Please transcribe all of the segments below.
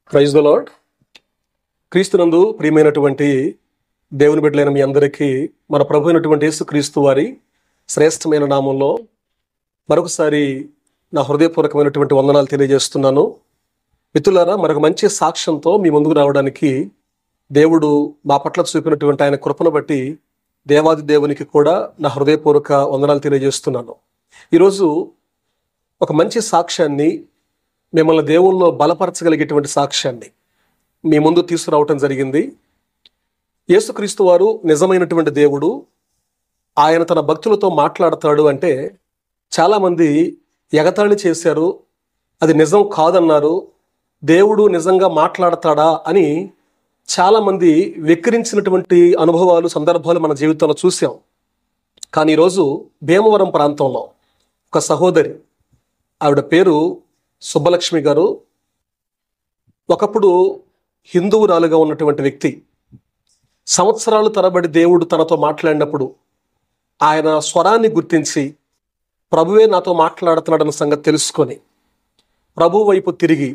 Praise the lord క్రీస్తునందు ప్రియమైనటువంటి దేవుని బిడ్డలైన మీ అందరికీ మన ప్రభు అయినటువంటి యేసు క్రీస్తు వారి శ్రేష్టమైన నామంలో మరొకసారి నా హృదయపూర్వకమైనటువంటి వందనాలు తెలియజేస్తున్నాను మిత్రులారా మరొక మంచి సాక్ష్యంతో మీ ముందుకు రావడానికి దేవుడు మా పట్ల చూపినటువంటి ఆయన కృపను బట్టి దేవాది దేవునికి కూడా నా హృదయపూర్వక వందనాలు తెలియజేస్తున్నాను ఈరోజు ఒక మంచి సాక్ష్యాన్ని మిమ్మల్ని దేవుల్లో బలపరచగలిగేటువంటి సాక్ష్యాన్ని మీ ముందు తీసుకురావటం జరిగింది యేసుక్రీస్తు వారు నిజమైనటువంటి దేవుడు ఆయన తన భక్తులతో మాట్లాడతాడు అంటే చాలామంది ఎగతాళి చేశారు అది నిజం కాదన్నారు దేవుడు నిజంగా మాట్లాడతాడా అని చాలామంది వెక్కిరించినటువంటి అనుభవాలు సందర్భాలు మన జీవితంలో చూసాం కానీ ఈరోజు భీమవరం ప్రాంతంలో ఒక సహోదరి ఆవిడ పేరు సుబ్బలక్ష్మి గారు ఒకప్పుడు హిందువురాలుగా ఉన్నటువంటి వ్యక్తి సంవత్సరాలు తరబడి దేవుడు తనతో మాట్లాడినప్పుడు ఆయన స్వరాన్ని గుర్తించి ప్రభువే నాతో మాట్లాడుతున్నాడన్న సంగతి తెలుసుకొని ప్రభు వైపు తిరిగి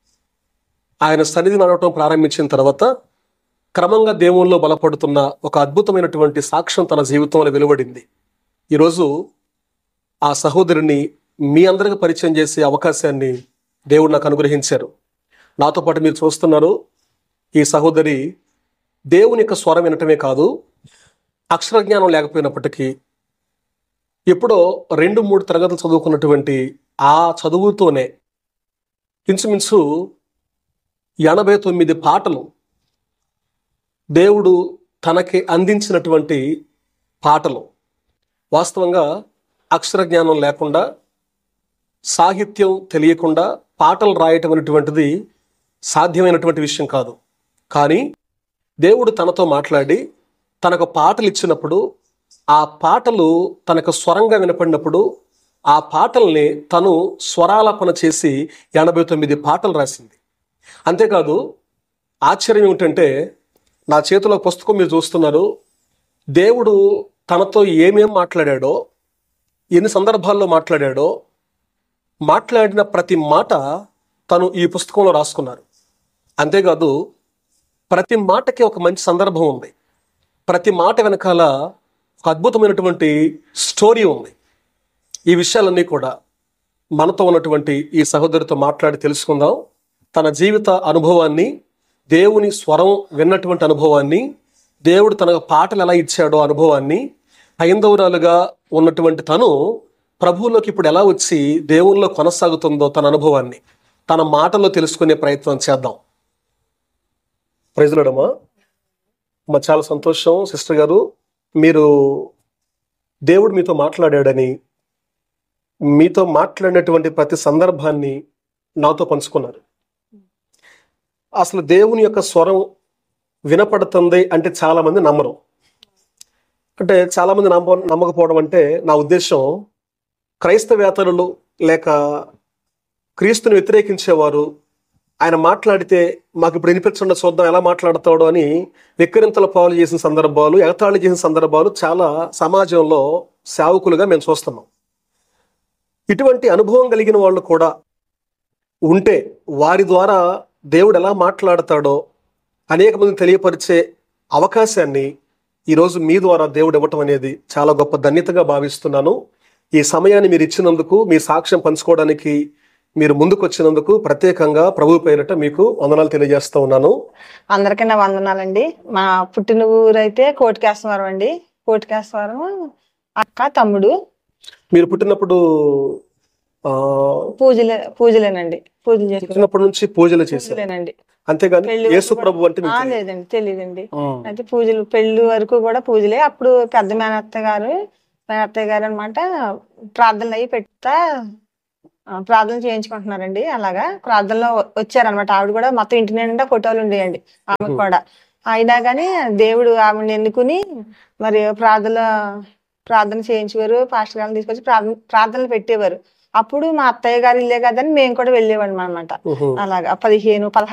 ఆయన సన్నిధి నడవటం ప్రారంభించిన తర్వాత క్రమంగా దేవుల్లో బలపడుతున్న ఒక అద్భుతమైనటువంటి సాక్ష్యం తన జీవితంలో వెలువడింది ఈరోజు ఆ సహోదరిని మీ అందరికి పరిచయం చేసే అవకాశాన్ని దేవుడు నాకు అనుగ్రహించారు నాతో పాటు మీరు చూస్తున్నారు ఈ సహోదరి దేవుని యొక్క స్వరం వినటమే కాదు అక్షర జ్ఞానం లేకపోయినప్పటికీ ఎప్పుడో రెండు మూడు తరగతులు చదువుకున్నటువంటి ఆ చదువుతోనే ఇంచుమించు ఎనభై తొమ్మిది పాటలు దేవుడు తనకి అందించినటువంటి పాటలు వాస్తవంగా అక్షర జ్ఞానం లేకుండా సాహిత్యం తెలియకుండా పాటలు రాయటం అనేటువంటిది సాధ్యమైనటువంటి విషయం కాదు కానీ దేవుడు తనతో మాట్లాడి తనకు పాటలు ఇచ్చినప్పుడు ఆ పాటలు తనకు స్వరంగా వినపడినప్పుడు ఆ పాటల్ని తను స్వరాలాపన చేసి ఎనభై తొమ్మిది పాటలు రాసింది అంతేకాదు ఆశ్చర్యం ఏమిటంటే నా చేతిలో పుస్తకం మీరు చూస్తున్నారు దేవుడు తనతో ఏమేం మాట్లాడాడో ఎన్ని సందర్భాల్లో మాట్లాడాడో మాట్లాడిన ప్రతి మాట తను ఈ పుస్తకంలో రాసుకున్నారు అంతేకాదు ప్రతి మాటకి ఒక మంచి సందర్భం ఉంది ప్రతి మాట వెనకాల ఒక అద్భుతమైనటువంటి స్టోరీ ఉంది ఈ విషయాలన్నీ కూడా మనతో ఉన్నటువంటి ఈ సహోదరితో మాట్లాడి తెలుసుకుందాం తన జీవిత అనుభవాన్ని దేవుని స్వరం విన్నటువంటి అనుభవాన్ని దేవుడు తనకు పాటలు ఎలా ఇచ్చాడో అనుభవాన్ని హైందవురాలుగా ఉన్నటువంటి తను ప్రభువులోకి ఇప్పుడు ఎలా వచ్చి దేవునిలో కొనసాగుతుందో తన అనుభవాన్ని తన మాటల్లో తెలుసుకునే ప్రయత్నం చేద్దాం ప్రజలడమా మా చాలా సంతోషం సిస్టర్ గారు మీరు దేవుడు మీతో మాట్లాడాడని మీతో మాట్లాడినటువంటి ప్రతి సందర్భాన్ని నాతో పంచుకున్నారు అసలు దేవుని యొక్క స్వరం వినపడుతుంది అంటే చాలామంది నమ్మరు అంటే చాలామంది నమ్మ నమ్మకపోవడం అంటే నా ఉద్దేశం క్రైస్తవేతరులు లేక క్రీస్తుని వ్యతిరేకించేవారు ఆయన మాట్లాడితే మాకు ఇప్పుడు వినిపించండి చూద్దాం ఎలా మాట్లాడతాడు అని వెక్కిరింతల పాలు చేసిన సందర్భాలు ఎగతాళి చేసిన సందర్భాలు చాలా సమాజంలో సేవకులుగా మేము చూస్తున్నాం ఇటువంటి అనుభవం కలిగిన వాళ్ళు కూడా ఉంటే వారి ద్వారా దేవుడు ఎలా మాట్లాడతాడో అనేక మంది తెలియపరిచే అవకాశాన్ని ఈరోజు మీ ద్వారా దేవుడు ఇవ్వటం అనేది చాలా గొప్ప ధన్యతగా భావిస్తున్నాను ఈ సమయాన్ని మీరు ఇచ్చినందుకు మీ సాక్ష్యం పంచుకోవడానికి మీరు ముందుకు వచ్చినందుకు ప్రత్యేకంగా ప్రభు పేరిట మీకు వందనాలు తెలియజేస్తూ ఉన్నాను అందరికీ నా వందనాలండి మా పుట్టిన ఊరైతే కోటికేశ్వరం అండి కోటికేశ్వరం అక్క తమ్ముడు మీరు పుట్టినప్పుడు ఆ, పూజలే పూజలేనండి పూజలు చేసుకుని పుట్టినప్పటి నుంచి పూజలు చేశారు పూజలేనండి అంతేగాని పెళ్లి యేసు వరకు ప్రభు అంటే ఆ, మీకు తెలియదు. లేదండి తెలియదండి ఉమ్. అయితే పూజలు పెళ్లి వరకు కూడా పూజలే అప్పుడు పెద్ద మేనత్త గారు మేనత్తయ్య గారు అనమాట ప్రార్థనలు అయ్యి పెడతా ఆ, ప్రార్థన చేయించుకుంటున్నారండి అలాగా ప్రార్థనలో వచ్చారనమాట ఆవిడ కూడా మొత్తం ఇంటి నిండా ఫోటోలు ఉండేయండి ఆమె కూడా అయినా కానీ దేవుడు ఆవిడని ఎన్నుకుని మరి ప్రార్థన ప్రార్థన చేయించేవారు పాస్టర్ గారిని తీసుకొచ్చి ప్రార్థన ప్రార్థనలు పెట్టేవారు అప్పుడు మా అత్తయ్య గారు ఇల్లే కదని మేము కూడా వెళ్ళేవాళ్ళం అనమాట ఉహు. అలాగా పదిహేను పదహారు